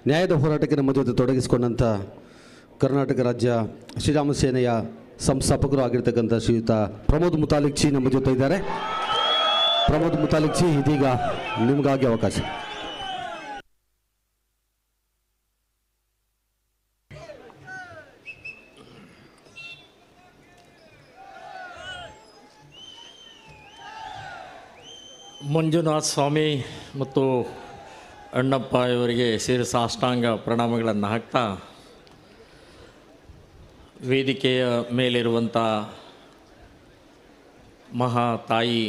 ನ್ಯಾಯದ ಹೋರಾಟಕ್ಕೆ ನಮ್ಮ ಜೊತೆ ತೊಡಗಿಸಿಕೊಂಡಂಥ ಕರ್ನಾಟಕ ರಾಜ್ಯ ಶ್ರೀರಾಮ ಸೇನೆಯ ಸಂಸ್ಥಾಪಕರು ಆಗಿರ್ತಕ್ಕಂಥ ಶ್ರೀಯುತ ಪ್ರಮೋದ್ ಮುತಾಲಿಕ್ ಜಿ ನಮ್ಮ ಜೊತೆ ಇದ್ದಾರೆ ಪ್ರಮೋದ್ ಮುತಾಲಿಕ್ ಜಿ ಇದೀಗ ನಿಮಗಾಗಿ ಅವಕಾಶ ಮಂಜುನಾಥ್ ಸ್ವಾಮಿ ಮತ್ತು ಅಣ್ಣಪ್ಪ ಇವರಿಗೆ ಸೇರಿ ಸಾಷ್ಟಾಂಗ ಪ್ರಣಾಮಗಳನ್ನು ಹಾಕ್ತಾ ವೇದಿಕೆಯ ಮೇಲಿರುವಂಥ ಮಹಾ ತಾಯಿ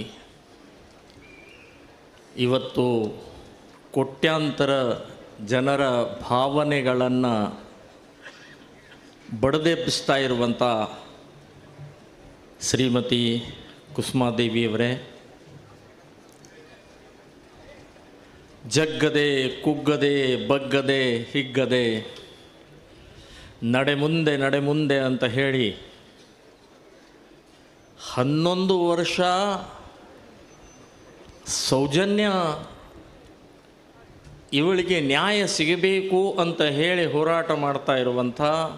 ಇವತ್ತು ಕೋಟ್ಯಾಂತರ ಜನರ ಭಾವನೆಗಳನ್ನು ಬಡದೆಬ್ಬಿಸ್ತಾ ಇರುವಂಥ ಶ್ರೀಮತಿ ಕುಸುಮಾದೇವಿಯವರೇ ಜಗ್ಗದೆ ಕುಗ್ಗದೆ ಬಗ್ಗದೆ ಹಿಗ್ಗದೆ ನಡೆ ಮುಂದೆ ನಡೆ ಮುಂದೆ ಅಂತ ಹೇಳಿ ಹನ್ನೊಂದು ವರ್ಷ ಸೌಜನ್ಯ ಇವಳಿಗೆ ನ್ಯಾಯ ಸಿಗಬೇಕು ಅಂತ ಹೇಳಿ ಹೋರಾಟ ಮಾಡ್ತಾ ಇರುವಂಥ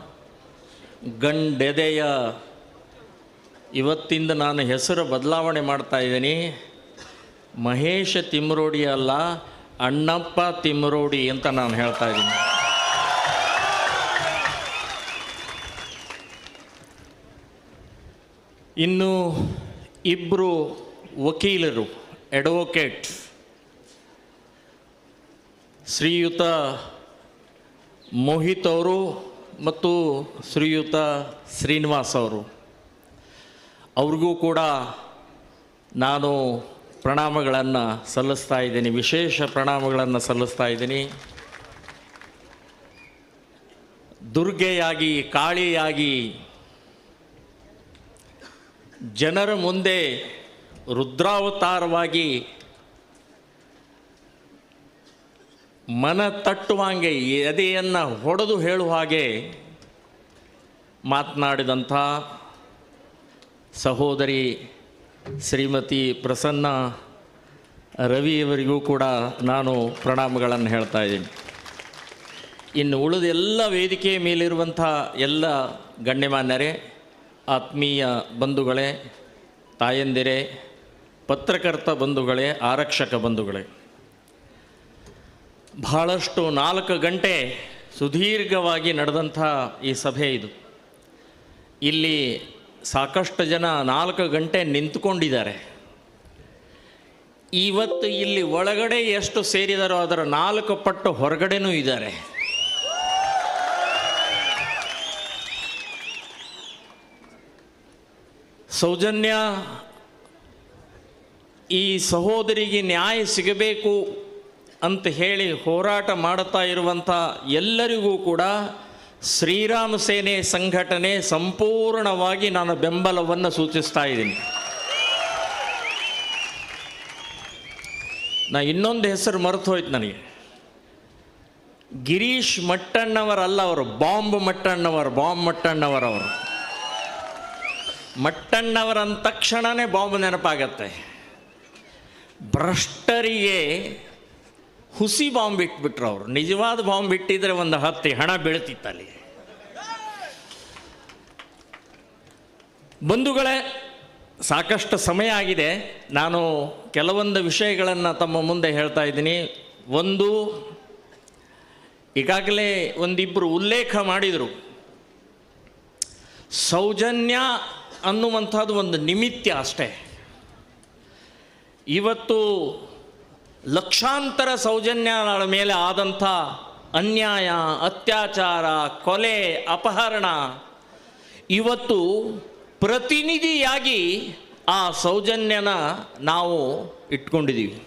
ಗಂಡೆದೆಯ ಇವತ್ತಿಂದ ನಾನು ಹೆಸರು ಬದಲಾವಣೆ ಮಾಡ್ತಾ ಇದ್ದೀನಿ ಮಹೇಶ ತಿಮ್ರೋಡಿ ಅಲ್ಲ ಅಣ್ಣಪ್ಪ ತಿಮ್ರೋಡಿ ಅಂತ ನಾನು ಹೇಳ್ತಾ ಇದ್ದೀನಿ ಇನ್ನು ಇಬ್ಬರು ವಕೀಲರು ಅಡ್ವೊಕೇಟ್ ಶ್ರೀಯುತ ಮೋಹಿತ್ ಅವರು ಮತ್ತು ಶ್ರೀಯುತ ಶ್ರೀನಿವಾಸ್ ಅವರು ಅವ್ರಿಗೂ ಕೂಡ ನಾನು ಪ್ರಣಾಮಗಳನ್ನು ಸಲ್ಲಿಸ್ತಾ ಇದ್ದೀನಿ ವಿಶೇಷ ಪ್ರಣಾಮಗಳನ್ನು ಸಲ್ಲಿಸ್ತಾ ಇದ್ದೀನಿ ದುರ್ಗೆಯಾಗಿ ಕಾಳಿಯಾಗಿ ಜನರ ಮುಂದೆ ರುದ್ರಾವತಾರವಾಗಿ ಮನ ತಟ್ಟುವಂಗೆ ಎದೆಯನ್ನು ಹೊಡೆದು ಹೇಳುವ ಹಾಗೆ ಮಾತನಾಡಿದಂಥ ಸಹೋದರಿ ಶ್ರೀಮತಿ ಪ್ರಸನ್ನ ರವಿಯವರಿಗೂ ಕೂಡ ನಾನು ಪ್ರಣಾಮಗಳನ್ನು ಹೇಳ್ತಾ ಇದ್ದೀನಿ ಇನ್ನು ಉಳಿದ ಎಲ್ಲ ವೇದಿಕೆಯ ಮೇಲಿರುವಂಥ ಎಲ್ಲ ಗಣ್ಯಮಾನ್ಯರೇ ಆತ್ಮೀಯ ಬಂಧುಗಳೇ ತಾಯಂದಿರೇ ಪತ್ರಕರ್ತ ಬಂಧುಗಳೇ ಆರಕ್ಷಕ ಬಂಧುಗಳೇ ಬಹಳಷ್ಟು ನಾಲ್ಕು ಗಂಟೆ ಸುದೀರ್ಘವಾಗಿ ನಡೆದಂಥ ಈ ಸಭೆ ಇದು ಇಲ್ಲಿ ಸಾಕಷ್ಟು ಜನ ನಾಲ್ಕು ಗಂಟೆ ನಿಂತ್ಕೊಂಡಿದ್ದಾರೆ ಇವತ್ತು ಇಲ್ಲಿ ಒಳಗಡೆ ಎಷ್ಟು ಸೇರಿದಾರೋ ಅದರ ನಾಲ್ಕು ಪಟ್ಟು ಹೊರಗಡೆನೂ ಇದ್ದಾರೆ ಸೌಜನ್ಯ ಈ ಸಹೋದರಿಗೆ ನ್ಯಾಯ ಸಿಗಬೇಕು ಅಂತ ಹೇಳಿ ಹೋರಾಟ ಮಾಡುತ್ತಾ ಇರುವಂಥ ಎಲ್ಲರಿಗೂ ಕೂಡ ಶ್ರೀರಾಮ ಸೇನೆ ಸಂಘಟನೆ ಸಂಪೂರ್ಣವಾಗಿ ನಾನು ಬೆಂಬಲವನ್ನು ಸೂಚಿಸ್ತಾ ಇದ್ದೀನಿ ನಾ ಇನ್ನೊಂದು ಹೆಸರು ಮರೆತು ಹೋಯ್ತು ನನಗೆ ಗಿರೀಶ್ ಮಟ್ಟಣ್ಣವರಲ್ಲ ಅವರು ಬಾಂಬ್ ಮಟ್ಟಣ್ಣವರು ಬಾಂಬ್ ಮಟ್ಟಣ್ಣವರವರು ಮಟ್ಟಣ್ಣವರ ಅಂದ ತಕ್ಷಣವೇ ಬಾಂಬ್ ನೆನಪಾಗತ್ತೆ ಭ್ರಷ್ಟರಿಗೆ ಹುಸಿ ಬಾಂಬ್ ಇಟ್ಬಿಟ್ರು ಅವರು ನಿಜವಾದ ಬಾಂಬ್ ಇಟ್ಟಿದ್ರೆ ಒಂದು ಹತ್ತಿ ಹಣ ಬೀಳ್ತಿತ್ತು ಅಲ್ಲಿ ಬಂಧುಗಳೇ ಸಾಕಷ್ಟು ಸಮಯ ಆಗಿದೆ ನಾನು ಕೆಲವೊಂದು ವಿಷಯಗಳನ್ನು ತಮ್ಮ ಮುಂದೆ ಹೇಳ್ತಾ ಇದ್ದೀನಿ ಒಂದು ಈಗಾಗಲೇ ಒಂದಿಬ್ಬರು ಉಲ್ಲೇಖ ಮಾಡಿದರು ಸೌಜನ್ಯ ಅನ್ನುವಂಥದ್ದು ಒಂದು ನಿಮಿತ್ಯ ಅಷ್ಟೇ ಇವತ್ತು ಲಕ್ಷಾಂತರ ಸೌಜನ್ಯಗಳ ಮೇಲೆ ಆದಂಥ ಅನ್ಯಾಯ ಅತ್ಯಾಚಾರ ಕೊಲೆ ಅಪಹರಣ ಇವತ್ತು ಪ್ರತಿನಿಧಿಯಾಗಿ ಆ ಸೌಜನ್ಯನ ನಾವು ಇಟ್ಕೊಂಡಿದ್ದೀವಿ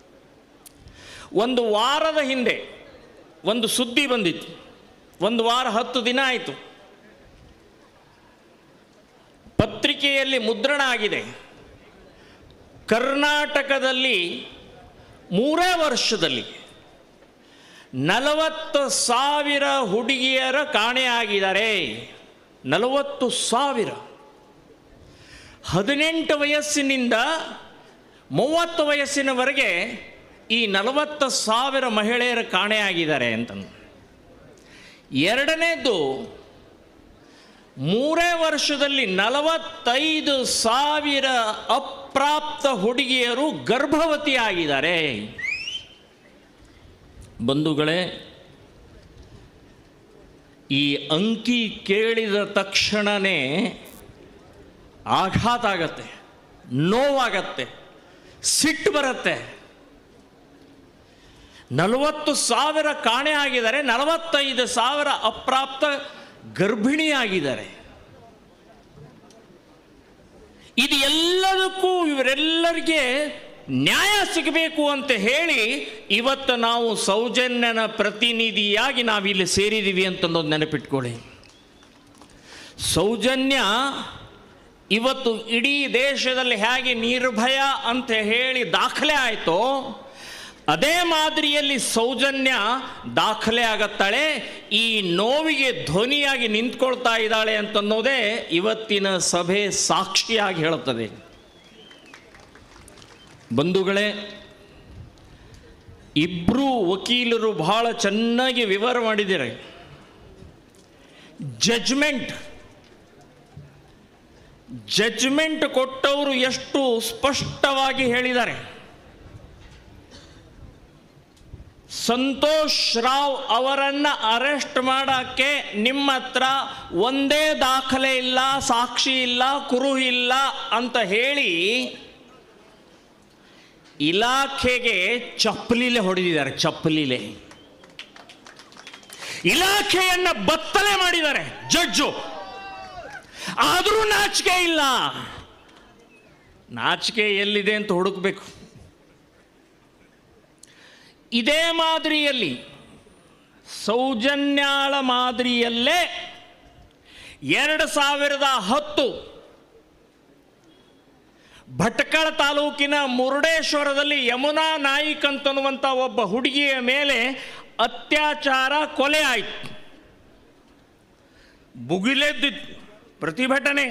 ಒಂದು ವಾರದ ಹಿಂದೆ ಒಂದು ಸುದ್ದಿ ಬಂದಿತ್ತು ಒಂದು ವಾರ ಹತ್ತು ದಿನ ಆಯಿತು ಪತ್ರಿಕೆಯಲ್ಲಿ ಮುದ್ರಣ ಆಗಿದೆ ಕರ್ನಾಟಕದಲ್ಲಿ ಮೂರೇ ವರ್ಷದಲ್ಲಿ ನಲವತ್ತು ಸಾವಿರ ಹುಡುಗಿಯರ ಕಾಣೆಯಾಗಿದ್ದಾರೆ ನಲವತ್ತು ಸಾವಿರ ಹದಿನೆಂಟು ವಯಸ್ಸಿನಿಂದ ಮೂವತ್ತು ವಯಸ್ಸಿನವರೆಗೆ ಈ ನಲವತ್ತು ಸಾವಿರ ಮಹಿಳೆಯರು ಕಾಣೆಯಾಗಿದ್ದಾರೆ ಅಂತಂದು ಎರಡನೇದು ಮೂರೇ ವರ್ಷದಲ್ಲಿ ನಲವತ್ತೈದು ಸಾವಿರ ಅಪ್ರಾಪ್ತ ಹುಡುಗಿಯರು ಗರ್ಭವತಿಯಾಗಿದ್ದಾರೆ ಬಂಧುಗಳೇ ಈ ಅಂಕಿ ಕೇಳಿದ ತಕ್ಷಣವೇ ಆಘಾತ ಆಗತ್ತೆ ನೋವಾಗತ್ತೆ ಸಿಟ್ಟು ಬರುತ್ತೆ ನಲವತ್ತು ಸಾವಿರ ಕಾಣೆ ಆಗಿದ್ದಾರೆ ನಲವತ್ತೈದು ಸಾವಿರ ಅಪ್ರಾಪ್ತ ಗರ್ಭಿಣಿಯಾಗಿದ್ದಾರೆ ಇದು ಎಲ್ಲದಕ್ಕೂ ಇವರೆಲ್ಲರಿಗೆ ನ್ಯಾಯ ಸಿಗಬೇಕು ಅಂತ ಹೇಳಿ ಇವತ್ತು ನಾವು ಸೌಜನ್ಯನ ಪ್ರತಿನಿಧಿಯಾಗಿ ನಾವಿಲ್ಲಿ ಸೇರಿದ್ದೀವಿ ಅಂತಂದೊಂದು ನೆನಪಿಟ್ಕೊಳ್ಳಿ ಸೌಜನ್ಯ ಇವತ್ತು ಇಡೀ ದೇಶದಲ್ಲಿ ಹೇಗೆ ನಿರ್ಭಯ ಅಂತ ಹೇಳಿ ದಾಖಲೆ ಆಯಿತೋ ಅದೇ ಮಾದರಿಯಲ್ಲಿ ಸೌಜನ್ಯ ದಾಖಲೆ ಆಗತ್ತಾಳೆ ಈ ನೋವಿಗೆ ಧ್ವನಿಯಾಗಿ ನಿಂತ್ಕೊಳ್ತಾ ಇದ್ದಾಳೆ ಅಂತನ್ನೋದೇ ಇವತ್ತಿನ ಸಭೆ ಸಾಕ್ಷಿಯಾಗಿ ಹೇಳುತ್ತದೆ ಬಂಧುಗಳೇ ಇಬ್ಬರು ವಕೀಲರು ಬಹಳ ಚೆನ್ನಾಗಿ ವಿವರ ಮಾಡಿದ್ದಾರೆ ಜಜ್ಮೆಂಟ್ ಜಜ್ಮೆಂಟ್ ಕೊಟ್ಟವರು ಎಷ್ಟು ಸ್ಪಷ್ಟವಾಗಿ ಹೇಳಿದ್ದಾರೆ ಸಂತೋಷ್ ರಾವ್ ಅವರನ್ನ ಅರೆಸ್ಟ್ ಮಾಡಕ್ಕೆ ನಿಮ್ಮ ಹತ್ರ ಒಂದೇ ದಾಖಲೆ ಇಲ್ಲ ಸಾಕ್ಷಿ ಇಲ್ಲ ಕುರು ಇಲ್ಲ ಅಂತ ಹೇಳಿ ಇಲಾಖೆಗೆ ಚಪ್ಪಲಿಲೆ ಹೊಡೆದಿದ್ದಾರೆ ಚಪ್ಪಲಿಲೆ ಇಲಾಖೆಯನ್ನ ಬತ್ತಲೆ ಮಾಡಿದ್ದಾರೆ ಜಡ್ಜು ಆದರೂ ನಾಚಿಕೆ ಇಲ್ಲ ನಾಚಿಕೆ ಎಲ್ಲಿದೆ ಅಂತ ಹುಡುಕ್ಬೇಕು ಇದೇ ಮಾದರಿಯಲ್ಲಿ ಸೌಜನ್ಯಾಳ ಮಾದರಿಯಲ್ಲೇ ಎರಡು ಸಾವಿರದ ಹತ್ತು ಭಟ್ಕಳ ತಾಲೂಕಿನ ಮುರುಡೇಶ್ವರದಲ್ಲಿ ಯಮುನಾ ನಾಯಿಕ್ ಅಂತನ್ನುವಂಥ ಒಬ್ಬ ಹುಡುಗಿಯ ಮೇಲೆ ಅತ್ಯಾಚಾರ ಕೊಲೆ ಆಯಿತು ಬುಗಿಲೆದ್ದಿತ್ತು ಪ್ರತಿಭಟನೆ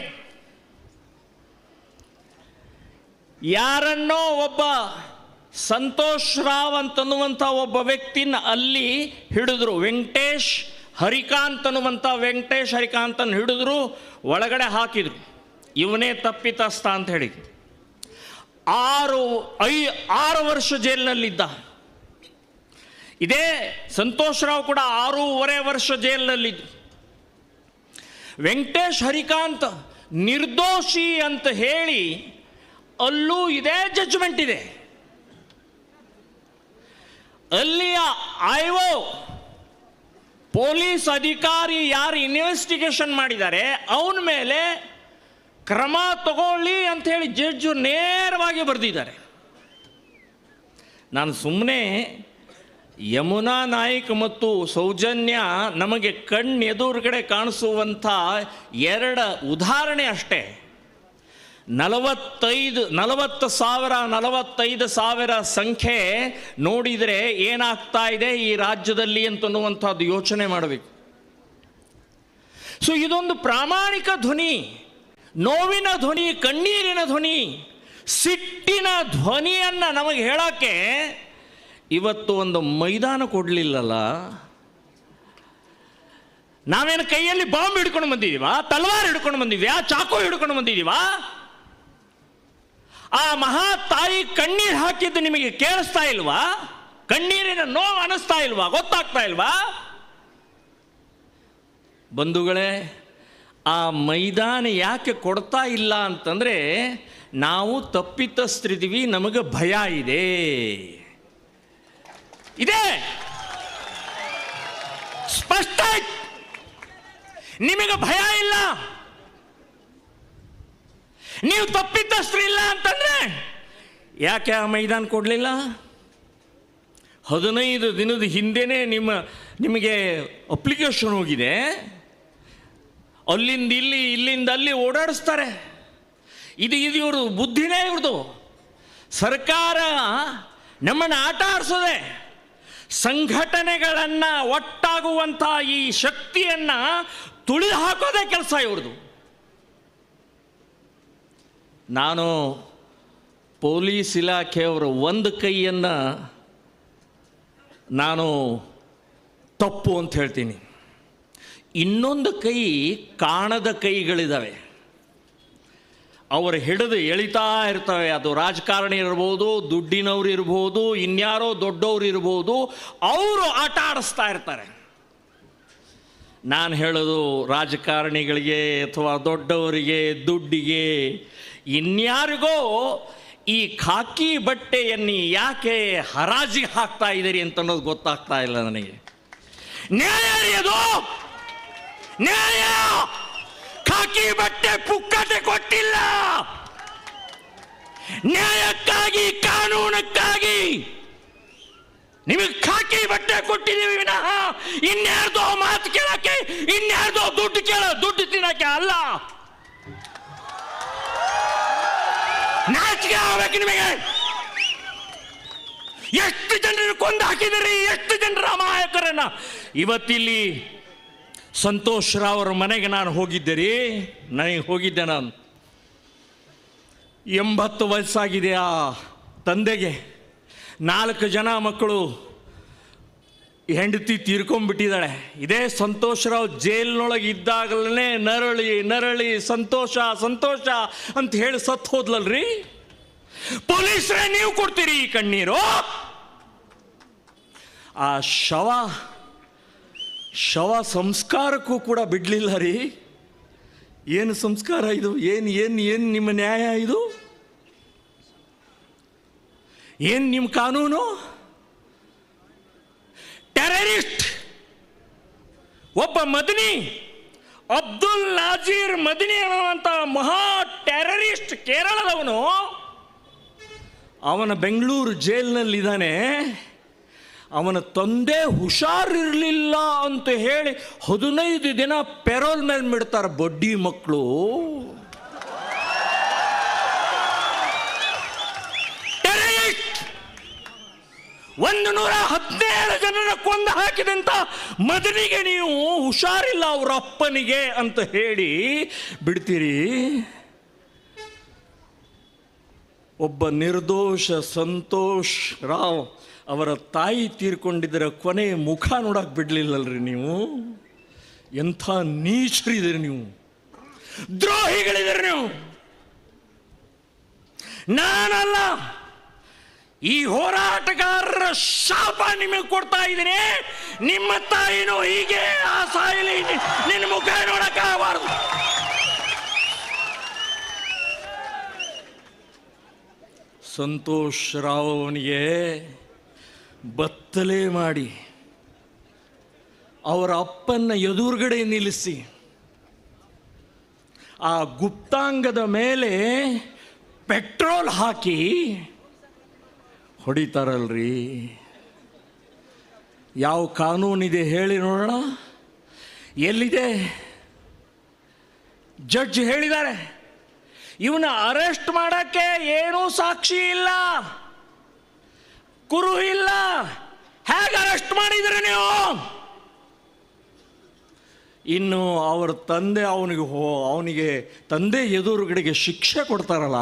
ಯಾರನ್ನೋ ಒಬ್ಬ ಸಂತೋಷ್ ರಾವ್ ಅಂತನ್ನುವಂಥ ಒಬ್ಬ ವ್ಯಕ್ತಿನ ಅಲ್ಲಿ ಹಿಡಿದ್ರು ವೆಂಕಟೇಶ್ ಹರಿಕಾಂತ್ ಅನ್ನುವಂಥ ವೆಂಕಟೇಶ್ ಹರಿಕಾಂತನ್ ಹಿಡಿದ್ರು ಒಳಗಡೆ ಹಾಕಿದ್ರು ಇವನೇ ತಪ್ಪಿತಸ್ಥ ಅಂತ ಹೇಳಿ ಆರು ಐ ಆರು ವರ್ಷ ಜೈಲಿನಲ್ಲಿದ್ದ ಇದೇ ಸಂತೋಷ್ ರಾವ್ ಕೂಡ ಆರೂವರೆ ವರ್ಷ ಜೈಲಿನಲ್ಲಿದ್ದು ವೆಂಕಟೇಶ್ ಹರಿಕಾಂತ್ ನಿರ್ದೋಷಿ ಅಂತ ಹೇಳಿ ಅಲ್ಲೂ ಇದೇ ಜಡ್ಜ್ಮೆಂಟ್ ಇದೆ ಅಲ್ಲಿಯ ಐವೋ ಪೊಲೀಸ್ ಅಧಿಕಾರಿ ಯಾರು ಇನ್ವೆಸ್ಟಿಗೇಷನ್ ಮಾಡಿದ್ದಾರೆ ಅವನ ಮೇಲೆ ಕ್ರಮ ತಗೊಳ್ಳಿ ಅಂತ ಹೇಳಿ ಜಡ್ಜು ನೇರವಾಗಿ ಬರೆದಿದ್ದಾರೆ ನಾನು ಸುಮ್ಮನೆ ಯಮುನಾ ನಾಯ್ಕ್ ಮತ್ತು ಸೌಜನ್ಯ ನಮಗೆ ಕಣ್ಣೆದುರುಗಡೆ ಕಾಣಿಸುವಂಥ ಎರಡು ಉದಾಹರಣೆ ಅಷ್ಟೇ ನಲವತ್ತೈದು ನಲವತ್ತು ಸಾವಿರ ನಲವತ್ತೈದು ಸಾವಿರ ಸಂಖ್ಯೆ ನೋಡಿದರೆ ಏನಾಗ್ತಾ ಇದೆ ಈ ರಾಜ್ಯದಲ್ಲಿ ಅಂತನ್ನುವಂಥದ್ದು ಯೋಚನೆ ಮಾಡಬೇಕು ಸೊ ಇದೊಂದು ಪ್ರಾಮಾಣಿಕ ಧ್ವನಿ ನೋವಿನ ಧ್ವನಿ ಕಣ್ಣೀರಿನ ಧ್ವನಿ ಸಿಟ್ಟಿನ ಧ್ವನಿಯನ್ನು ನಮಗೆ ಹೇಳೋಕ್ಕೆ ಇವತ್ತು ಒಂದು ಮೈದಾನ ಕೊಡಲಿಲ್ಲಲ್ಲ ನಾವೇನು ಕೈಯಲ್ಲಿ ಬಾಂಬ್ ಹಿಡ್ಕೊಂಡು ಬಂದಿದ್ದೀವಾ ತಲವಾರ್ ಹಿಡ್ಕೊಂಡು ಬಂದಿದ್ಯಾ ಚಾಕು ಹಿಡ್ಕೊಂಡು ಬಂದಿದ್ದೀವಾ ಆ ಮಹಾ ತಾಯಿ ಕಣ್ಣೀರು ಹಾಕಿದ್ದು ನಿಮಗೆ ಕೇಳಿಸ್ತಾ ಇಲ್ವಾ ಕಣ್ಣೀರಿನ ನೋವು ಅನಿಸ್ತಾ ಇಲ್ವಾ ಗೊತ್ತಾಗ್ತಾ ಇಲ್ವಾ ಬಂಧುಗಳೇ ಆ ಮೈದಾನ ಯಾಕೆ ಕೊಡ್ತಾ ಇಲ್ಲ ಅಂತಂದರೆ ನಾವು ತಪ್ಪಿತಸ್ಥರಿದ್ದೀವಿ ನಮಗೆ ಭಯ ಇದೆ ಇದೆ ಸ್ಪಷ್ಟ ಆಯ್ತು. ನಿಮಗೆ ಭಯ ಇಲ್ಲ ನೀವು ತಪ್ಪಿತಸ್ಥರಿಲ್ಲ ಅಂತಂದ್ರೆ ಯಾಕೆ ಆ ಮೈದಾನ ಕೊಡಲಿಲ್ಲ ಹದಿನೈದು ದಿನದ ಹಿಂದೆನೇ ನಿಮ್ಮ ನಿಮಗೆ ಅಪ್ಲಿಕೇಶನ್ ಹೋಗಿದೆ ಅಲ್ಲಿಂದ ಇಲ್ಲಿ ಇಲ್ಲಿಂದ ಅಲ್ಲಿ ಓಡಾಡಿಸ್ತಾರೆ ಇದು ಇದು ಇವ್ರದ್ದು ಬುದ್ಧಿನೇ ಇವ್ರದ್ದು ಸರ್ಕಾರ ನಮ್ಮನ್ನು ಆಟ ಆಡಿಸೋದೆ ಸಂಘಟನೆಗಳನ್ನು ಒಟ್ಟಾಗುವಂಥ ಈ ಶಕ್ತಿಯನ್ನು ತುಳಿದು ಹಾಕೋದೇ ಕೆಲಸ ಇವ್ರದ್ದು ನಾನು ಪೊಲೀಸ್ ಇಲಾಖೆಯವರ ಒಂದು ಕೈಯನ್ನು ನಾನು ತಪ್ಪು ಅಂತ ಹೇಳ್ತೀನಿ ಇನ್ನೊಂದು ಕೈ ಕಾಣದ ಕೈಗಳಿದ್ದಾವೆ ಅವರು ಹಿಡಿದು ಎಳಿತಾ ಇರ್ತವೆ ಅದು ರಾಜಕಾರಣಿ ಇರ್ಬೋದು ದುಡ್ಡಿನವ್ರು ಇರ್ಬೋದು ಇನ್ಯಾರೋ ದೊಡ್ಡವ್ರು ಇರ್ಬೋದು ಅವರು ಆಟ ಆಡಿಸ್ತಾ ಇರ್ತಾರೆ ನಾನು ಹೇಳೋದು ರಾಜಕಾರಣಿಗಳಿಗೆ ಅಥವಾ ದೊಡ್ಡವರಿಗೆ ದುಡ್ಡಿಗೆ ಇನ್ಯಾರಿಗೋ ಈ ಖಾಕಿ ಬಟ್ಟೆಯನ್ನಿ ಯಾಕೆ ಹರಾಜಿಗೆ ಹಾಕ್ತಾ ಇದ್ದೀರಿ ಅಂತ ಅನ್ನೋದು ಗೊತ್ತಾಗ್ತಾ ಇಲ್ಲ ನನಗೆ ನ್ಯಾಯ ರೀ ಅದು ನ್ಯಾಯ ಖಾಕಿ ಬಟ್ಟೆ ಪುಕ್ಕಟೆ ಕೊಟ್ಟಿಲ್ಲ ನ್ಯಾಯಕ್ಕಾಗಿ ಕಾನೂನಕ್ಕಾಗಿ ನಿಮಗೆ ಖಾಕಿ ಬಟ್ಟೆ ಕೊಟ್ಟಿದ್ದೀವಿ ವಿನಃ ಇನ್ಯಾರ್ದೋ ಮಾತು ಕೇಳಕ್ಕೆ ಇನ್ಯಾರ್ದೋ ದುಡ್ಡು ಕೇಳ ದುಡ್ಡು ತಿನ್ನಕ್ಕೆ ಅಲ್ಲ ನಾಚಿಕೆ ಆಗ್ಬೇಕು ನಿಮಗೆ ಎಷ್ಟು ಜನರನ್ನು ಕೊಂದು ಹಾಕಿದಿರಿ ಎಷ್ಟು ಜನರ ಅಮಾಯಕರನ್ನ ಇವತ್ತಿಲ್ಲಿ ಸಂತೋಷ್ ರಾವ್ ಅವ್ರ ಮನೆಗೆ ನಾನು ಹೋಗಿದ್ದೆ ರೀ ನನಗೆ ಹೋಗಿದ್ದೆ ನಾನು ಎಂಬತ್ತು ವಯಸ್ಸಾಗಿದೆ ಆ ತಂದೆಗೆ ನಾಲ್ಕು ಜನ ಮಕ್ಕಳು ಹೆಂಡತಿ ತೀರ್ಕೊಂಡ್ಬಿಟ್ಟಿದ್ದಾಳೆ ಇದೇ ಸಂತೋಷ್ ರಾವ್ ಜೈಲಿನೊಳಗೆ ಇದ್ದಾಗಲೇ ನರಳಿ ನರಳಿ ಸಂತೋಷ ಸಂತೋಷ ಅಂತ ಹೇಳಿ ಸತ್ ಹೋದ್ಲಲ್ರಿ ಪೊಲೀಸರೇ ನೀವು ಕೊಡ್ತೀರಿ ಈ ಕಣ್ಣೀರು ಆ ಶವ ಶವ ಸಂಸ್ಕಾರಕ್ಕೂ ಕೂಡ ಬಿಡಲಿಲ್ಲ ರೀ ಏನು ಸಂಸ್ಕಾರ ಇದು ಏನು ಏನು ಏನು ನಿಮ್ಮ ನ್ಯಾಯ ಇದು ಏನು ನಿಮ್ಮ ಕಾನೂನು ಟೆರರಿಸ್ಟ್ ಒಬ್ಬ ಮದನಿ ಅಬ್ದುಲ್ ನಾಜೀರ್ ಮದನಿ ಅನ್ನುವಂಥ ಮಹಾ ಟೆರರಿಸ್ಟ್ ಕೇರಳದವನು ಅವನ ಬೆಂಗಳೂರು ಜೈಲಿನಲ್ಲಿದ್ದಾನೆ ಅವನ ತಂದೆ ಹುಷಾರಿರಲಿಲ್ಲ ಅಂತ ಹೇಳಿ ಹದಿನೈದು ದಿನ ಪೆರೋಲ್ ಮೇಲೆ ಬಿಡ್ತಾರೆ ಬಡ್ಡಿ ಮಕ್ಕಳು ಟೆರರಿಸ್ಟ್ ಒಂದು ನೂರ ಹದಿನೇಳು ಜನರ ಕೊಂದು ಹಾಕಿದಂತ ಮದನಿಗೆ ನೀವು ಹುಷಾರಿಲ್ಲ ಅವ್ರ ಅಪ್ಪನಿಗೆ ಅಂತ ಹೇಳಿ ಬಿಡ್ತೀರಿ ಒಬ್ಬ ನಿರ್ದೋಷ ಸಂತೋಷ್ ರಾವ್ ಅವರ ತಾಯಿ ತೀರ್ಕೊಂಡಿದ್ದರ ಕೊನೆ ಮುಖ ನೋಡಕ್ ಬಿಡ್ಲಿಲ್ಲಲ್ರಿ ನೀವು ಎಂಥ ನೀಚರಿದ್ದೀರಿ ನೀವು ದ್ರೋಹಿಗಳಿದ್ದೀರಿ ನೀವು ನಾನಲ್ಲ ಈ ಹೋರಾಟಗಾರರ ಶಾಪ ನಿಮಗೆ ಕೊಡ್ತಾ ಇದ್ದೀನಿ ನಿಮ್ಮ ತಾಯಿನೂ ಹೀಗೆ ಆ ಸಾಯಲಿ ನಿ- ನಿನ್ನ ಮುಖ ನೋಡಕ್ಕಾಗಬಾರ್ದು ಸಂತೋಷ್ ರಾವ್ ಅವನಿಗೆ ಬತ್ತಲೆ ಮಾಡಿ ಅವರ ಅಪ್ಪನ್ನ ಎದುರುಗಡೆ ನಿಲ್ಲಿಸಿ ಆ ಗುಪ್ತಾಂಗದ ಮೇಲೆ ಪೆಟ್ರೋಲ್ ಹಾಕಿ ಹೊಡಿತಾರಲ್ರಿ ಯಾವ ಕಾನೂನಿದೆ ಹೇಳಿ ನೋಡೋಣ ಎಲ್ಲಿದೆ ಜಡ್ಜ್ ಹೇಳಿದ್ದಾರೆ ಇವನ ಅರೆಸ್ಟ್ ಮಾಡಕ್ಕೆ ಏನೂ ಸಾಕ್ಷಿ ಇಲ್ಲ ಕುರು ಇಲ್ಲ ಹೇಗೆ ಅರೆಸ್ಟ್ ಮಾಡಿದ್ರಿ ನೀವು ಇನ್ನು ಅವ್ರ ತಂದೆ ಅವನಿಗೆ ಹೋ ಅವನಿಗೆ ತಂದೆ ಎದುರುಗಡೆಗೆ ಶಿಕ್ಷೆ ಕೊಡ್ತಾರಲ್ಲ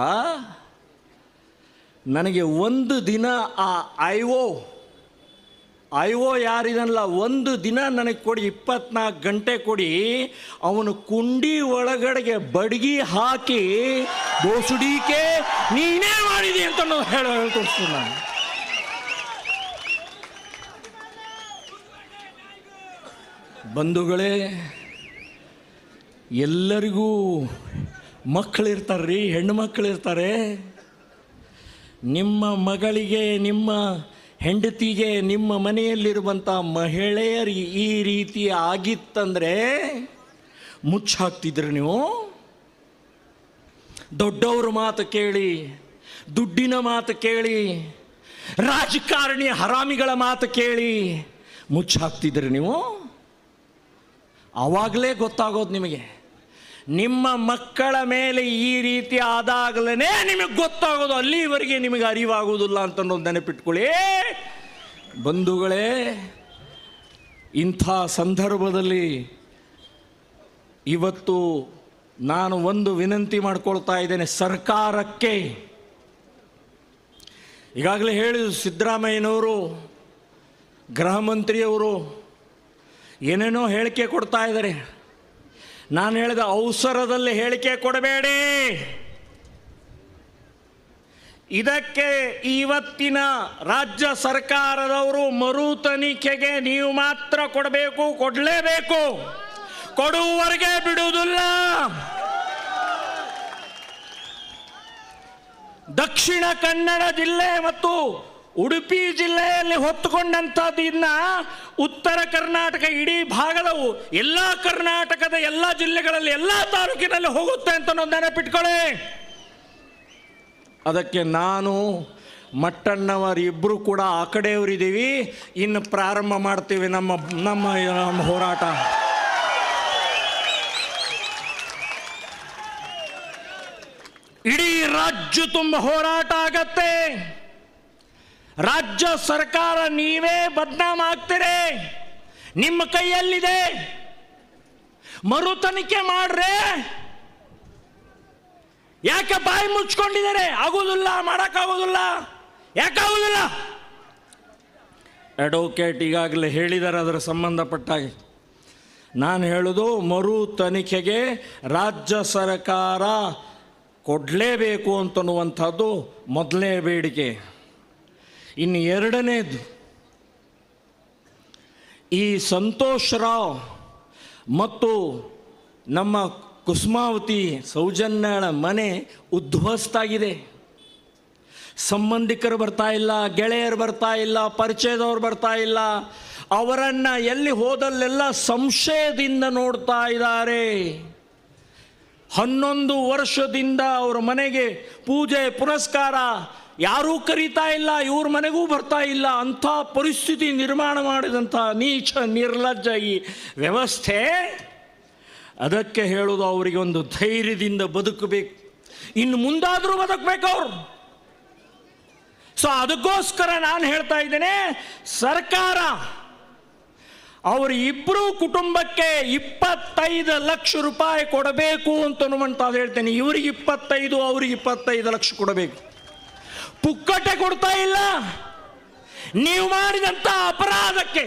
ನನಗೆ ಒಂದು ದಿನ ಆ ಐ ಓ ಐ ಓ ಯಾರಿದನಲ್ಲ ಒಂದು ದಿನ ನನಗೆ ಕೊಡಿ ಇಪ್ಪತ್ನಾಲ್ಕು ಗಂಟೆ ಕೊಡಿ ಅವನು ಕುಂಡಿ ಒಳಗಡೆಗೆ ಬಡಗಿ ಹಾಕಿ ಬೋಸುಡಿಕೆ ನೀನೇ ಮಾಡಿದಿ ಅಂತ ನಾವು ಹೇಳ ಹೇಳ್ಕೊಡ್ತೀನಿ ನಾನು ಬಂಧುಗಳೇ ಎಲ್ಲರಿಗೂ ಮಕ್ಕಳಿರ್ತಾರ್ರಿ ಹೆಣ್ಣು ಮಕ್ಕಳಿರ್ತಾರೆ ನಿಮ್ಮ ಮಗಳಿಗೆ ನಿಮ್ಮ ಹೆಂಡತಿಗೆ ನಿಮ್ಮ ಮನೆಯಲ್ಲಿರುವಂಥ ಮಹಿಳೆಯರಿಗೆ ಈ ರೀತಿ ಆಗಿತ್ತಂದರೆ ಮುಚ್ಚಾಕ್ತಿದ್ರಿ ನೀವು ದೊಡ್ಡವ್ರ ಮಾತು ಕೇಳಿ ದುಡ್ಡಿನ ಮಾತು ಕೇಳಿ ರಾಜಕಾರಣಿ ಹರಾಮಿಗಳ ಮಾತು ಕೇಳಿ ಮುಚ್ಚಾಕ್ತಿದ್ರಿ ನೀವು ಆವಾಗಲೇ ಗೊತ್ತಾಗೋದು ನಿಮಗೆ ನಿಮ್ಮ ಮಕ್ಕಳ ಮೇಲೆ ಈ ರೀತಿ ಆದಾಗಲೇ ನಿಮಗೆ ಗೊತ್ತಾಗೋದು ಅಲ್ಲಿವರೆಗೆ ನಿಮಗೆ ಅರಿವಾಗುವುದಿಲ್ಲ ಅಂತ ಅನ್ನೋದು ನೆನಪಿಟ್ಕೊಳ್ಳಿ ಬಂಧುಗಳೇ ಇಂಥ ಸಂದರ್ಭದಲ್ಲಿ ಇವತ್ತು ನಾನು ಒಂದು ವಿನಂತಿ ಮಾಡ್ಕೊಳ್ತಾ ಇದ್ದೇನೆ ಸರ್ಕಾರಕ್ಕೆ ಈಗಾಗಲೇ ಹೇಳಿದ್ರು ಸಿದ್ದರಾಮಯ್ಯನವರು ಗೃಹ ಮಂತ್ರಿಯವರು ಏನೇನೋ ಹೇಳಿಕೆ ಕೊಡ್ತಾ ಇದ್ದಾರೆ ನಾನು ಹೇಳಿದ ಅವಸರದಲ್ಲಿ ಹೇಳಿಕೆ ಕೊಡಬೇಡಿ ಇದಕ್ಕೆ ಇವತ್ತಿನ ರಾಜ್ಯ ಸರ್ಕಾರದವರು ಮರು ತನಿಖೆಗೆ ನೀವು ಮಾತ್ರ ಕೊಡಬೇಕು ಕೊಡಲೇಬೇಕು ಕೊಡುವವರೆಗೆ ಬಿಡುವುದಿಲ್ಲ ದಕ್ಷಿಣ ಕನ್ನಡ ಜಿಲ್ಲೆ ಮತ್ತು ಉಡುಪಿ ಜಿಲ್ಲೆಯಲ್ಲಿ ಹೊತ್ತುಕೊಂಡಂಥದ್ದನ್ನ ಉತ್ತರ ಕರ್ನಾಟಕ ಇಡೀ ಭಾಗದ ಎಲ್ಲ ಕರ್ನಾಟಕದ ಎಲ್ಲ ಜಿಲ್ಲೆಗಳಲ್ಲಿ ಎಲ್ಲ ತಾಲೂಕಿನಲ್ಲಿ ಹೋಗುತ್ತೆ ಅಂತ ಒಂದು ನೆನಪಿಟ್ಕೊಳ್ಳಿ ಅದಕ್ಕೆ ನಾನು ಮಟ್ಟಣ್ಣವರು ಇಬ್ಬರು ಕೂಡ ಆ ಕಡೆಯವರಿದ್ದೀವಿ ಇನ್ನು ಪ್ರಾರಂಭ ಮಾಡ್ತೀವಿ ನಮ್ಮ ನಮ್ಮ ನಮ್ಮ ಹೋರಾಟ ಇಡೀ ರಾಜ್ಯ ತುಂಬ ಹೋರಾಟ ಆಗತ್ತೆ ರಾಜ್ಯ ಸರ್ಕಾರ ನೀವೇ ಬದ್ನಾಮ್ ಆಗ್ತೀರಿ ನಿಮ್ಮ ಕೈಯಲ್ಲಿದೆ ಮರು ತನಿಖೆ ಮಾಡ್ರೆ ಯಾಕೆ ಬಾಯಿ ಮುಚ್ಕೊಂಡಿದ್ದಾರೆ ಆಗೋದಿಲ್ಲ ಮಾಡೋಕ್ಕಾಗೋದಿಲ್ಲ ಯಾಕಾಗೋದಿಲ್ಲ ಅಡ್ವೊಕೇಟ್ ಈಗಾಗಲೇ ಹೇಳಿದ್ದಾರೆ ಅದರ ಸಂಬಂಧಪಟ್ಟಾಗಿ ನಾನು ಹೇಳೋದು ಮರು ತನಿಖೆಗೆ ರಾಜ್ಯ ಸರ್ಕಾರ ಕೊಡಲೇಬೇಕು ಅಂತನ್ನುವಂಥದ್ದು ಮೊದಲನೇ ಬೇಡಿಕೆ ಇನ್ನು ಎರಡನೇದು ಈ ಸಂತೋಷ್ ರಾವ್ ಮತ್ತು ನಮ್ಮ ಕುಸುಮಾವತಿ ಸೌಜನ್ಯಳ ಮನೆ ಉದ್ಧ್ವಸ್ತಾಗಿದೆ ಸಂಬಂಧಿಕರು ಬರ್ತಾ ಇಲ್ಲ ಗೆಳೆಯರು ಬರ್ತಾ ಇಲ್ಲ ಪರಿಚಯದವ್ರು ಬರ್ತಾ ಇಲ್ಲ ಅವರನ್ನು ಎಲ್ಲಿ ಹೋದಲ್ಲೆಲ್ಲ ಸಂಶಯದಿಂದ ನೋಡ್ತಾ ಇದ್ದಾರೆ ಹನ್ನೊಂದು ವರ್ಷದಿಂದ ಅವ್ರ ಮನೆಗೆ ಪೂಜೆ ಪುರಸ್ಕಾರ ಯಾರೂ ಕರೀತಾ ಇಲ್ಲ ಇವ್ರ ಮನೆಗೂ ಬರ್ತಾ ಇಲ್ಲ ಅಂಥ ಪರಿಸ್ಥಿತಿ ನಿರ್ಮಾಣ ಮಾಡಿದಂಥ ನೀಚ ನಿರ್ಲಜ್ಜ ಈ ವ್ಯವಸ್ಥೆ ಅದಕ್ಕೆ ಹೇಳೋದು ಅವರಿಗೆ ಒಂದು ಧೈರ್ಯದಿಂದ ಬದುಕಬೇಕು ಇನ್ನು ಮುಂದಾದರೂ ಬದುಕಬೇಕು ಅವರು ಸೊ ಅದಕ್ಕೋಸ್ಕರ ನಾನು ಹೇಳ್ತಾ ಇದ್ದೇನೆ ಸರ್ಕಾರ ಅವ್ರ ಇಬ್ಬರು ಕುಟುಂಬಕ್ಕೆ ಇಪ್ಪತ್ತೈದು ಲಕ್ಷ ರೂಪಾಯಿ ಕೊಡಬೇಕು ಅಂತ ಹೇಳ್ತೇನೆ ಇವ್ರಿಗೆ ಇಪ್ಪತ್ತೈದು ಅವ್ರಿಗೆ ಇಪ್ಪತ್ತೈದು ಲಕ್ಷ ಕೊಡಬೇಕು ಪುಕ್ಕಟೆ ಕೊಡ್ತಾ ಇಲ್ಲ ನೀವು ಮಾಡಿದಂಥ ಅಪರಾಧಕ್ಕೆ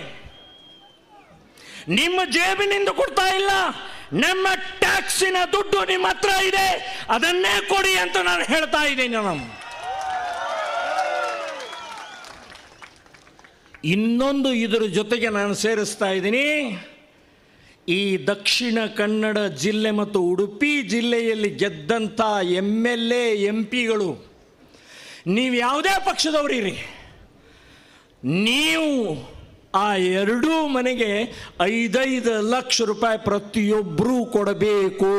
ನಿಮ್ಮ ಜೇಬಿನಿಂದ ಕೊಡ್ತಾ ಇಲ್ಲ ನಮ್ಮ ಟ್ಯಾಕ್ಸಿನ ದುಡ್ಡು ನಿಮ್ಮ ಹತ್ರ ಇದೆ ಅದನ್ನೇ ಕೊಡಿ ಅಂತ ನಾನು ಹೇಳ್ತಾ ಇದ್ದೀನಿ ನಾನು ಇನ್ನೊಂದು ಇದರ ಜೊತೆಗೆ ನಾನು ಸೇರಿಸ್ತಾ ಇದ್ದೀನಿ ಈ ದಕ್ಷಿಣ ಕನ್ನಡ ಜಿಲ್ಲೆ ಮತ್ತು ಉಡುಪಿ ಜಿಲ್ಲೆಯಲ್ಲಿ ಗೆದ್ದಂಥ ಎಮ್ ಎಲ್ ಎ ಎಂ ಪಿಗಳು ನೀವು ಯಾವುದೇ ಪಕ್ಷದವರಿರಿ ನೀವು ಆ ಎರಡೂ ಮನೆಗೆ ಐದೈದು ಲಕ್ಷ ರೂಪಾಯಿ ಪ್ರತಿಯೊಬ್ಬರೂ ಕೊಡಬೇಕು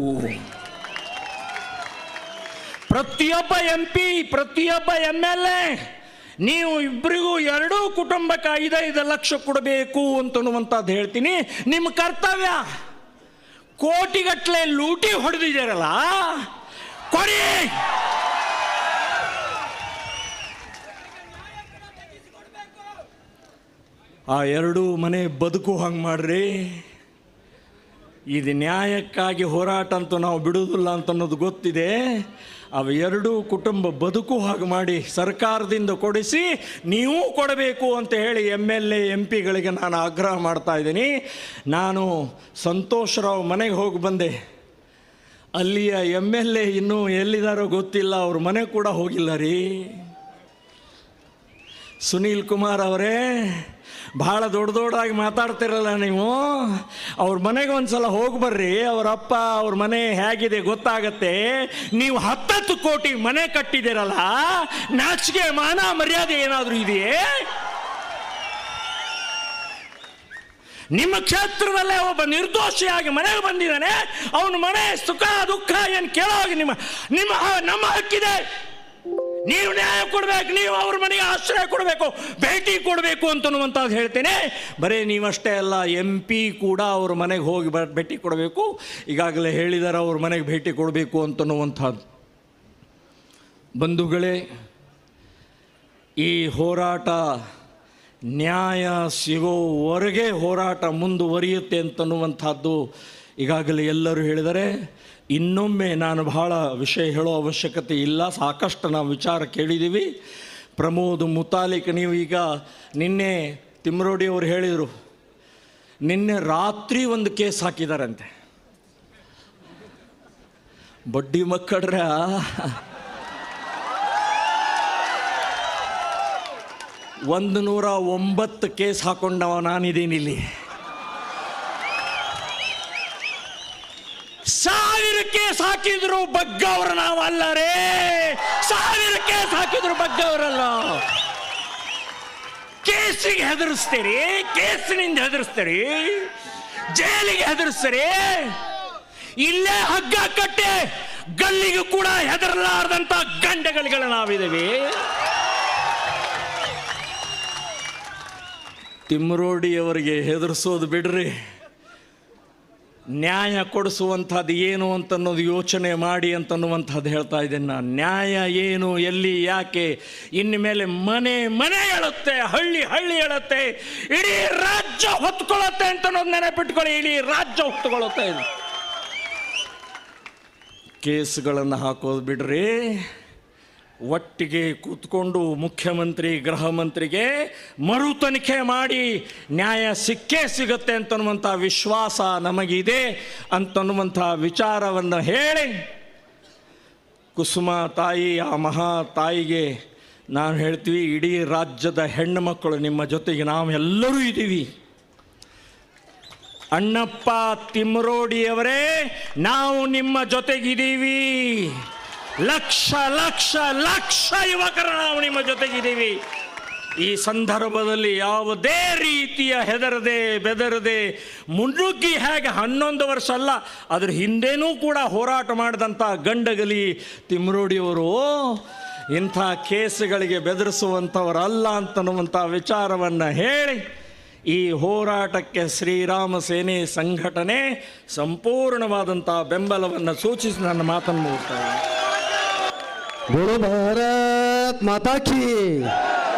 ಪ್ರತಿಯೊಬ್ಬ ಎಂ ಪಿ ಪ್ರತಿಯೊಬ್ಬ ಎಮ್ ಎಲ್ ಎ ನೀವು ಇಬ್ಬರಿಗೂ ಎರಡೂ ಕುಟುಂಬಕ್ಕೆ ಐದೈದು ಲಕ್ಷ ಕೊಡಬೇಕು ಅಂತನ್ನುವಂಥದ್ದು ಹೇಳ್ತೀನಿ ನಿಮ್ಮ ಕರ್ತವ್ಯ ಕೋಟಿಗಟ್ಟಲೆ ಲೂಟಿ ಹೊಡೆದಿದ್ದೀರಲ್ಲ ಕೊಡಿ ಆ ಎರಡೂ ಮನೆ ಬದುಕು ಹಂಗೆ ಮಾಡ್ರಿ ಇದು ನ್ಯಾಯಕ್ಕಾಗಿ ಹೋರಾಟ ಅಂತೂ ನಾವು ಬಿಡುವುದಿಲ್ಲ ಅಂತ ಅನ್ನೋದು ಗೊತ್ತಿದೆ ಅವು ಎರಡೂ ಕುಟುಂಬ ಬದುಕು ಹಾಗೆ ಮಾಡಿ ಸರ್ಕಾರದಿಂದ ಕೊಡಿಸಿ ನೀವು ಕೊಡಬೇಕು ಅಂತ ಹೇಳಿ ಎಮ್ ಎಲ್ ಎ ಎಂ ಪಿಗಳಿಗೆ ನಾನು ಆಗ್ರಹ ಮಾಡ್ತಾ ಇದ್ದೀನಿ ನಾನು ಸಂತೋಷ್ ರಾವ್ ಮನೆಗೆ ಹೋಗಿ ಬಂದೆ ಅಲ್ಲಿಯ ಎಮ್ ಎಲ್ ಎ ಇನ್ನೂ ಎಲ್ಲಿದ್ದಾರೋ ಗೊತ್ತಿಲ್ಲ ಅವ್ರ ಮನೆ ಕೂಡ ಹೋಗಿಲ್ಲ ರೀ ಸುನೀಲ್ ಕುಮಾರ್ ಅವರೇ ಭಾಳ ದೊಡ್ಡ ದೊಡ್ಡದಾಗಿ ಮಾತಾಡ್ತಿರಲ್ಲ ನೀವು ಅವ್ರ ಮನೆಗೆ ಒಂದ್ಸಲ ಹೋಗಿ ಬರ್ರಿ ಅವ್ರ ಅಪ್ಪ ಅವ್ರ ಮನೆ ಹೇಗಿದೆ ಗೊತ್ತಾಗತ್ತೆ ನೀವು ಹತ್ತತ್ತು ಕೋಟಿ ಮನೆ ಕಟ್ಟಿದ್ದೀರಲ್ಲ ನಾಚಿಕೆ ಮಾನ ಮರ್ಯಾದೆ ಏನಾದರೂ ಇದೆಯೇ ನಿಮ್ಮ ಕ್ಷೇತ್ರದಲ್ಲೇ ಒಬ್ಬ ನಿರ್ದೋಷಿಯಾಗಿ ಮನೆಗೆ ಬಂದಿದ್ದಾನೆ ಅವನ ಮನೆ ಸುಖ ದುಃಖ ಏನು ಕೇಳೋಗಿ ನಿಮ್ಮ ನಿಮ್ಮ ನಮ್ಮ ಹಕ್ಕಿದೆ ನೀವು ನ್ಯಾಯ ಕೊಡಬೇಕು ನೀವು ಅವ್ರ ಮನೆಗೆ ಆಶ್ರಯ ಕೊಡಬೇಕು ಭೇಟಿ ಕೊಡಬೇಕು ಅಂತನ್ನುವಂಥದ್ದು ಹೇಳ್ತೇನೆ ಬರೀ ನೀವಷ್ಟೇ ಅಲ್ಲ ಎಂ ಪಿ ಕೂಡ ಅವ್ರ ಮನೆಗೆ ಹೋಗಿ ಬ ಭೇಟಿ ಕೊಡಬೇಕು ಈಗಾಗಲೇ ಹೇಳಿದ್ದಾರೆ ಅವ್ರ ಮನೆಗೆ ಭೇಟಿ ಕೊಡಬೇಕು ಅಂತನ್ನುವಂಥದ್ದು ಬಂಧುಗಳೇ ಈ ಹೋರಾಟ ನ್ಯಾಯ ಸಿಗೋವರೆಗೆ ಹೋರಾಟ ಮುಂದುವರಿಯುತ್ತೆ ಅಂತನ್ನುವಂಥದ್ದು ಈಗಾಗಲೇ ಎಲ್ಲರೂ ಹೇಳಿದರೆ ಇನ್ನೊಮ್ಮೆ ನಾನು ಬಹಳ ವಿಷಯ ಹೇಳೋ ಅವಶ್ಯಕತೆ ಇಲ್ಲ ಸಾಕಷ್ಟು ನಾವು ವಿಚಾರ ಕೇಳಿದ್ದೀವಿ ಪ್ರಮೋದ್ ಮುತಾಲಿಕ್ ನೀವು ಈಗ ನಿನ್ನೆ ತಿಮ್ರೋಡಿ ಅವರು ಹೇಳಿದರು ನಿನ್ನೆ ರಾತ್ರಿ ಒಂದು ಕೇಸ್ ಹಾಕಿದಾರಂತೆ ಬಡ್ಡಿ ಮಕ್ಕಳ್ರ ಒಂದು ನೂರ ಒಂಬತ್ತು ಕೇಸ್ ಹಾಕೊಂಡವ ನಾನಿದ್ದೀನಿ ಇಲ್ಲಿ ಸಾವಿರ ಕೇಸ್ ಹಾಕಿದ್ರು ಬಗ್ಗವ್ರು ನಾವಲ್ಲ ರೇ ಸಾವಿರ ಕೇಸ್ ಹಾಕಿದ್ರು ಬಗ್ಗವರಲ್ಲ ಕೇಸಿಗೆ ಹೆದರಿಸ್ತೀರಿ ಕೇಸಿನಿಂದ ಹೆದರಿಸ್ತೀರಿ ಜೈಲಿಗೆ ಹೆದರಿಸ್ತೀರಿ ಇಲ್ಲೇ ಹಗ್ಗ ಕಟ್ಟೆ ಗಲ್ಲಿಗೂ ಕೂಡ ಹೆದರಲಾರ್ದಂತ ಗಂಡಗಳಿಗಳ ನಾವಿದ್ದೀವಿ ತಿಮ್ಮರೋಡಿಯವರಿಗೆ ಹೆದರಿಸೋದು ಬಿಡ್ರಿ ನ್ಯಾಯ ಕೊಡಿಸುವಂಥದ್ದು ಏನು ಅಂತನ್ನೋದು ಯೋಚನೆ ಮಾಡಿ ಅಂತನ್ನುವಂಥದ್ದು ಹೇಳ್ತಾ ಇದ್ದೇನೆ ನಾನು ನ್ಯಾಯ ಏನು ಎಲ್ಲಿ ಯಾಕೆ ಇನ್ನು ಮೇಲೆ ಮನೆ ಮನೆ ಹೇಳುತ್ತೆ ಹಳ್ಳಿ ಹಳ್ಳಿ ಹೇಳುತ್ತೆ ಇಡೀ ರಾಜ್ಯ ಹೊತ್ಕೊಳ್ಳುತ್ತೆ ಅಂತ ಅನ್ನೋದು ನೆನಪಿಟ್ಕೊಳ್ಳಿ ಇಡೀ ರಾಜ್ಯ ಹೊತ್ಕೊಳ್ಳುತ್ತೆ ಇದು ಕೇಸ್ಗಳನ್ನು ಹಾಕೋದು ಬಿಡ್ರಿ ಒಟ್ಟಿಗೆ ಕೂತ್ಕೊಂಡು ಮುಖ್ಯಮಂತ್ರಿ ಗೃಹ ಮಂತ್ರಿಗೆ ಮರು ತನಿಖೆ ಮಾಡಿ ನ್ಯಾಯ ಸಿಕ್ಕೇ ಸಿಗುತ್ತೆ ಅಂತನ್ನುವಂಥ ವಿಶ್ವಾಸ ನಮಗಿದೆ ಅಂತನ್ನುವಂಥ ವಿಚಾರವನ್ನು ಹೇಳಿ ಕುಸುಮ ತಾಯಿ ಆ ಮಹಾ ತಾಯಿಗೆ ನಾವು ಹೇಳ್ತೀವಿ ಇಡೀ ರಾಜ್ಯದ ಹೆಣ್ಣು ಮಕ್ಕಳು ನಿಮ್ಮ ಜೊತೆಗೆ ನಾವೆಲ್ಲರೂ ಇದ್ದೀವಿ ಅಣ್ಣಪ್ಪ ತಿಮ್ಮರೋಡಿಯವರೇ ನಾವು ನಿಮ್ಮ ಜೊತೆಗಿದ್ದೀವಿ ಲಕ್ಷ ಲಕ್ಷ ಲಕ್ಷ ಯುವಕರು ನಾವು ನಿಮ್ಮ ಜೊತೆಗಿದ್ದೀವಿ ಈ ಸಂದರ್ಭದಲ್ಲಿ ಯಾವುದೇ ರೀತಿಯ ಹೆದರದೆ ಬೆದರದೆ ಮುನ್ನುಗ್ಗಿ ಹೇಗೆ ಹನ್ನೊಂದು ವರ್ಷ ಅಲ್ಲ ಅದ್ರ ಹಿಂದೆನೂ ಕೂಡ ಹೋರಾಟ ಮಾಡಿದಂಥ ಗಂಡಗಲಿ ತಿಮ್ಮರೋಡಿಯವರು ಇಂಥ ಕೇಸುಗಳಿಗೆ ಬೆದರಿಸುವಂಥವರಲ್ಲ ಅಂತನ್ನುವಂಥ ವಿಚಾರವನ್ನು ಹೇಳಿ ಈ ಹೋರಾಟಕ್ಕೆ ಶ್ರೀರಾಮ ಸೇನೆ ಸಂಘಟನೆ ಸಂಪೂರ್ಣವಾದಂಥ ಬೆಂಬಲವನ್ನು ಸೂಚಿಸಿ ನನ್ನ ಮಾತನ್ನು ಮುಗಿಸ್ತಾ ಇದ್ದೀನಿ. बोलो भारत माता की